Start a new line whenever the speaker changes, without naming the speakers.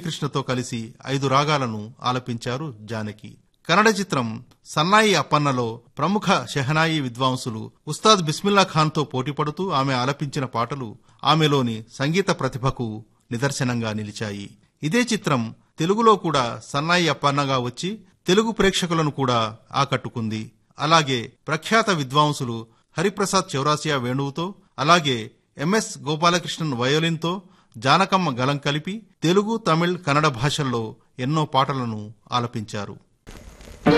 మురళీకృష్ణతో కలిసి ఐదు రాగాలను ఆలపించారు జానకి కన్నడ చిత్రం సన్నాయి అప్పన్నలో ప్రముఖ షెహనాయి విద్వాంసులు ఉస్తాద్ బిస్మిల్లా ఖాన్తో పోటీపడుతూ ఆమె ఆలపించిన పాటలు ఆమెలోని సంగీత ప్రతిభకు నిదర్శనంగా నిలిచాయి ఇదే చిత్రం తెలుగులో కూడా సన్నాయి అప్పన్నగా వచ్చి తెలుగు ప్రేక్షకులను కూడా ఆకట్టుకుంది అలాగే ప్రఖ్యాత విద్వాంసులు హరిప్రసాద్ చౌరాసియా వేణువుతో అలాగే ఎంఎస్ గోపాలకృష్ణన్ వయోలిన్తో జానకమ్మ గలం కలిపి తెలుగు తమిళ్ కన్నడ భాషల్లో ఎన్నో పాటలను ఆలపించారు